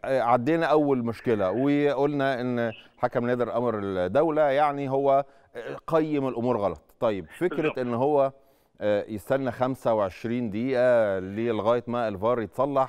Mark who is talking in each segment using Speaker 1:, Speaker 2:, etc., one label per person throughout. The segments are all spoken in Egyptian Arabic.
Speaker 1: عدينا اول مشكله وقلنا ان حكم نادر امر الدوله يعني هو قيم الامور غلط طيب فكره
Speaker 2: بالظبط.
Speaker 1: ان هو يستنى 25 دقيقه لغايه ما الفار يتصلح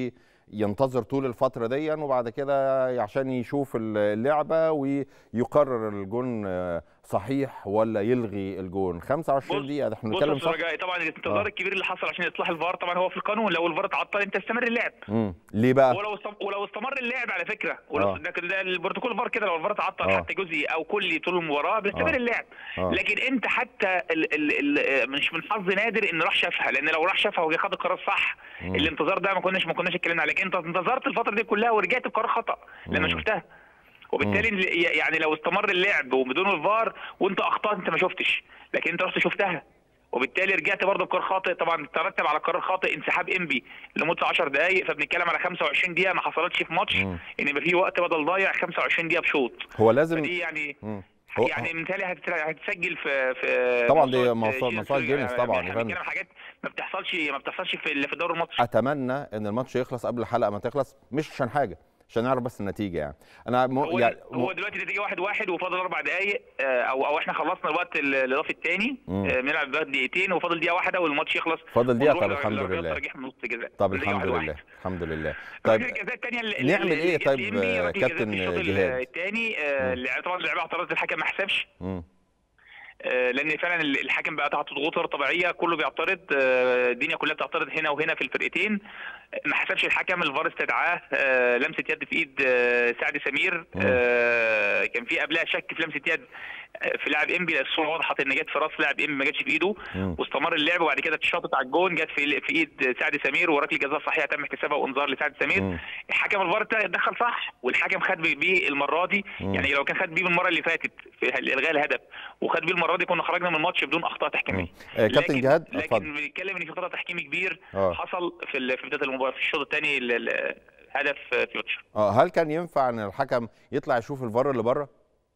Speaker 1: وينتظر طول الفتره دي وبعد كده عشان يشوف اللعبه ويقرر الجون صحيح ولا يلغي الجون 25
Speaker 2: بص-
Speaker 1: دقيقه ده احنا
Speaker 2: بص
Speaker 1: بنتكلم
Speaker 2: يا
Speaker 1: صح
Speaker 2: رجاء طبعا الانتظار
Speaker 1: آه.
Speaker 2: الكبير اللي حصل عشان اصلاح الفار طبعا هو في القانون لو الفار اتعطل انت استمر اللعب
Speaker 1: مم. ليه بقى
Speaker 2: ولو استم... ولو استمر اللعب على فكره ولو
Speaker 1: آه.
Speaker 2: ده ده البروتوكول الفار كده لو الفار اتعطل
Speaker 1: آه.
Speaker 2: حتى جزئي او كلي طول المباراه بيستمر
Speaker 1: آه.
Speaker 2: اللعب
Speaker 1: آه.
Speaker 2: لكن انت حتى ال... ال... ال... مش من حظ نادر ان راح شافها لان لو راح شافها وجه خد القرار صح
Speaker 1: مم.
Speaker 2: الانتظار ده ما كناش ما كناش اتكلمنا عليه لكن انت انتظرت الفتره دي كلها ورجعت بقرار خطا لما
Speaker 1: مم.
Speaker 2: شفتها وبالتالي يعني لو استمر اللعب وبدون الفار وانت اخطات انت ما شفتش لكن انت رحت شفتها وبالتالي رجعت برضه بقرار خاطئ طبعا ترتب على قرار خاطئ انسحاب انبي لمده 10 دقائق فبنتكلم على 25 دقيقه ما حصلتش في ماتش
Speaker 1: مم.
Speaker 2: ان يبقى في وقت بدل ضايع 25 دقيقه بشوط
Speaker 1: هو لازم
Speaker 2: فدي يعني
Speaker 1: مم. هو-
Speaker 2: يعني بالتالي هتت- هتتسجل في في
Speaker 1: طبعا دي
Speaker 2: موسوعة
Speaker 1: موسوعة-
Speaker 2: جينيس
Speaker 1: موسوعة جينيس
Speaker 2: يعني
Speaker 1: طبعا يا
Speaker 2: احنا
Speaker 1: فندم.
Speaker 2: بنتكلم حاجات ما بتحصلش ما بتحصلش في ال- في الدوري المصري
Speaker 1: اتمنى ان الماتش يخلص قبل الحلقه ما تخلص مش عشان حاجه عشان نعرف بس النتيجه يعني انا م...
Speaker 2: هو,
Speaker 1: يعني
Speaker 2: هو
Speaker 1: م...
Speaker 2: دلوقتي النتيجه واحد واحد وفاضل اربع دقائق آه، او او احنا خلصنا الوقت ال- الاضافي الثاني
Speaker 1: مم.
Speaker 2: بنلعب بقى دقيقتين وفاضل دقيقه واحده والماتش يخلص
Speaker 1: فاضل دقيقة،
Speaker 2: ونروح
Speaker 1: طب الحمد
Speaker 2: لضربات
Speaker 1: لله.
Speaker 2: ترجيح من نص الجزاء
Speaker 1: طب
Speaker 2: النتيجة
Speaker 1: الحمد
Speaker 2: واحد
Speaker 1: لله
Speaker 2: واحد.
Speaker 1: الحمد لله
Speaker 2: طيب
Speaker 1: طيب
Speaker 2: الجزاء الثانيه
Speaker 1: نعمل إيه طيب، كابتن جهاد؟
Speaker 2: الثاني اللي طبعا اللعيبه اعترضت الحكم ما حسبش
Speaker 1: مم.
Speaker 2: آه، لان فعلا ال- الحكم بقى تحت ضغوط غير طبيعيه كله بيعترض آه، الدنيا كلها بتعترض هنا وهنا في الفرقتين آه، ما حسبش الحكم الفار استدعاه آه، لمسه يد في ايد آه، سعد سمير آه، كان في قبلها شك في لمسه يد آه، في لاعب انبي الصوره وضحت ان جت في راس لاعب انبي ما جاتش في ايده
Speaker 1: مم.
Speaker 2: واستمر اللعب وبعد كده اتشاطت على الجون جت في في ايد سعد سمير وركله جزاء صحيحه تم احتسابها وانذار لسعد سمير
Speaker 1: مم.
Speaker 2: الحكم الفار دخل صح والحكم خد بيه المره دي
Speaker 1: مم.
Speaker 2: يعني لو كان خد بيه المره اللي فاتت في الغاء الهدف وخد بيه المره دي كنا خرجنا من الماتش بدون اخطاء تحكيميه
Speaker 1: مم. آه، كابتن
Speaker 2: لكن-
Speaker 1: جهاد،
Speaker 2: لكن
Speaker 1: اتفضل.
Speaker 2: بنتكلم ان في خطا تحكيمي كبير
Speaker 1: آه.
Speaker 2: حصل في ال- في بدايه المباراه في الشوط الثاني هدف فيوتشر
Speaker 1: اه هل كان ينفع ان الحكم يطلع يشوف الفار اللي بره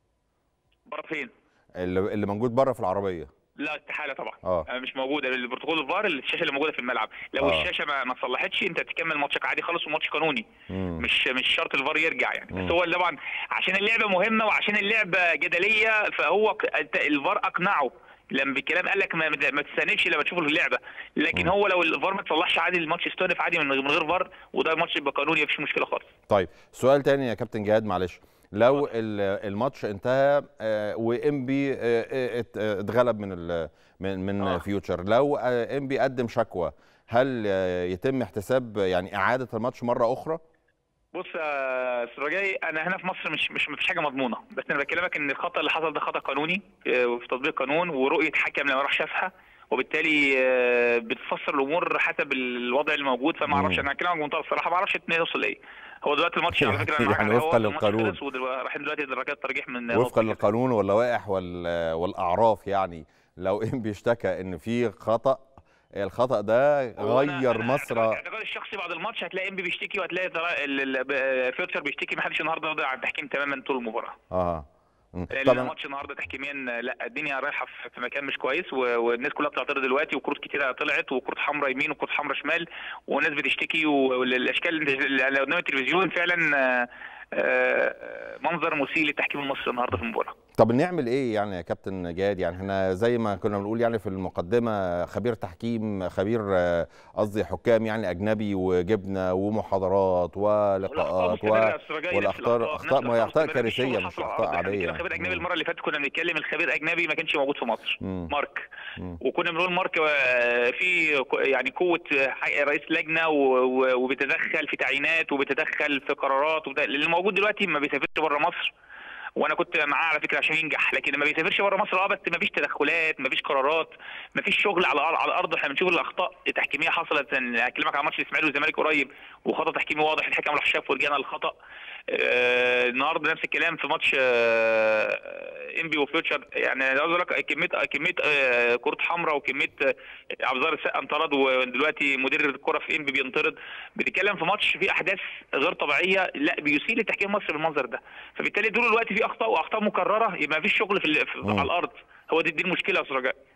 Speaker 2: بره فين؟
Speaker 1: اللي, اللي موجود بره في العربيه
Speaker 2: لا استحاله طبعا
Speaker 1: آه.
Speaker 2: آه. مش موجوده البروتوكول الفار الشاشه اللي موجوده في الملعب لو
Speaker 1: آه.
Speaker 2: الشاشه ما ما صلحتش انت تكمل ماتشك عادي خالص وماتش قانوني
Speaker 1: مم.
Speaker 2: مش مش شرط الفار يرجع يعني
Speaker 1: مم.
Speaker 2: بس هو طبعا عشان اللعبه مهمه وعشان اللعبه جدليه فهو ك- أنت الفار اقنعه لما بالكلام قال لك ما, ما تستنفش لما تشوفوا اللعبه لكن
Speaker 1: مم.
Speaker 2: هو لو الفار ما تصلحش عادي الماتش يستأنف عادي من من غير فار وده الماتش يبقى قانوني مفيش مشكله خالص
Speaker 1: طيب سؤال تاني يا كابتن جهاد معلش لو ال- الماتش انتهى آه، وانبي آه، آه، ات- آه، اتغلب من ال- من من
Speaker 2: آه.
Speaker 1: فيوتشر لو آه، انبي قدم شكوى هل آه، يتم احتساب يعني اعاده الماتش مره اخرى
Speaker 2: بص يا أستاذ رجائي انا هنا في مصر مش مش مفيش حاجه مضمونه بس انا بكلمك ان الخطا اللي حصل ده خطا قانوني آه، وفي تطبيق قانون ورؤيه حكم لما راح شافها وبالتالي آه، بتفسر الامور حسب الوضع الموجود فما اعرفش
Speaker 1: مم.
Speaker 2: انا هكلمك بمنتهى الصراحه ما اعرفش نوصل لايه هو دلوقتي الماتش على فكره أنا معاك
Speaker 1: يعني
Speaker 2: على
Speaker 1: وفقاً
Speaker 2: الهوا، الماتش
Speaker 1: للقانون.
Speaker 2: خلص ودلوقتي- رايحين دلوقتي درجات ترجيح من
Speaker 1: وفقا
Speaker 2: نقطة كده.
Speaker 1: للقانون واللوائح وال- والاعراف يعني لو انبي اشتكى ان في خطا الخطا ده
Speaker 2: هو أنا-
Speaker 1: غير
Speaker 2: أنا
Speaker 1: مصر
Speaker 2: اعتقاد- اعتقادي الشخصي بعد الماتش هتلاقي انبي بيشتكي وهتلاقي ترا- ال- ال- فيوتشر بيشتكي ما حدش النهارده راضي عن التحكيم تماما طول المباراه
Speaker 1: اه مم.
Speaker 2: لان
Speaker 1: طبعا
Speaker 2: الماتش النهارده تحكيميا لا الدنيا رايحه في- في مكان مش كويس و- والناس كلها بتعترض دلوقتي وكروت كتيره طلعت وكروت حمراء يمين وكروت حمراء شمال وناس بتشتكي والاشكال اللي قدام التلفزيون فعلا آه، آه، منظر مسيء للتحكيم المصري النهارده في المباراه
Speaker 1: طب نعمل ايه يعني يا كابتن جهاد يعني احنا زي ما كنا بنقول يعني في المقدمه خبير تحكيم خبير آه، قصدي حكام يعني اجنبي وجبنا ومحاضرات ولقاءات
Speaker 2: مستمرة يا أستاذ رجائي، نفس
Speaker 1: والاخطاء
Speaker 2: الأخطاء،
Speaker 1: اخطاء
Speaker 2: نفس
Speaker 1: ما هي اخطاء
Speaker 2: الأخطاء مستمرة.
Speaker 1: كارثيه
Speaker 2: الشغل
Speaker 1: مش
Speaker 2: حصل
Speaker 1: اخطاء
Speaker 2: على فكرة
Speaker 1: عاديه
Speaker 2: كده خبير اجنبي
Speaker 1: مم.
Speaker 2: المره اللي فاتت كنا بنتكلم الخبير اجنبي ما كانش موجود في مصر
Speaker 1: مم.
Speaker 2: مارك
Speaker 1: مم.
Speaker 2: وكنا بنقول مارك آه، في كو- يعني قوه آه، رئيس لجنه و- و- وبيتدخل في تعيينات وبيتدخل في قرارات وبتا- اللي موجود دلوقتي ما بيسافرش بره مصر وانا كنت معاه على فكره عشان ينجح لكن ما بيسافرش بره مصر اه بس ما فيش تدخلات ما فيش قرارات ما فيش شغل على الأر- على الارض احنا بنشوف الاخطاء التحكيميه حصلت أنا هكلمك عن ماتش الاسماعيلي والزمالك قريب وخطا تحكيمي واضح الحكم راح شاف ورجعنا للخطا آه، النهارده نفس الكلام في ماتش آه، انبي وفيوتشر يعني عاوز اقول لك كميه كميه آه، كرة حمراء وكميه آه، عبد الظاهر السقا انطرد ودلوقتي مدير الكره في انبي بينطرد بنتكلم في ماتش فيه احداث غير طبيعيه لا بيسيء للتحكيم المصري بالمنظر ده فبالتالي طول الوقت في اخطاء واخطاء مكرره يبقى ما فيش شغل في, ال- في
Speaker 1: مم.
Speaker 2: على الارض هو دي, دي المشكله يا استاذ رجاء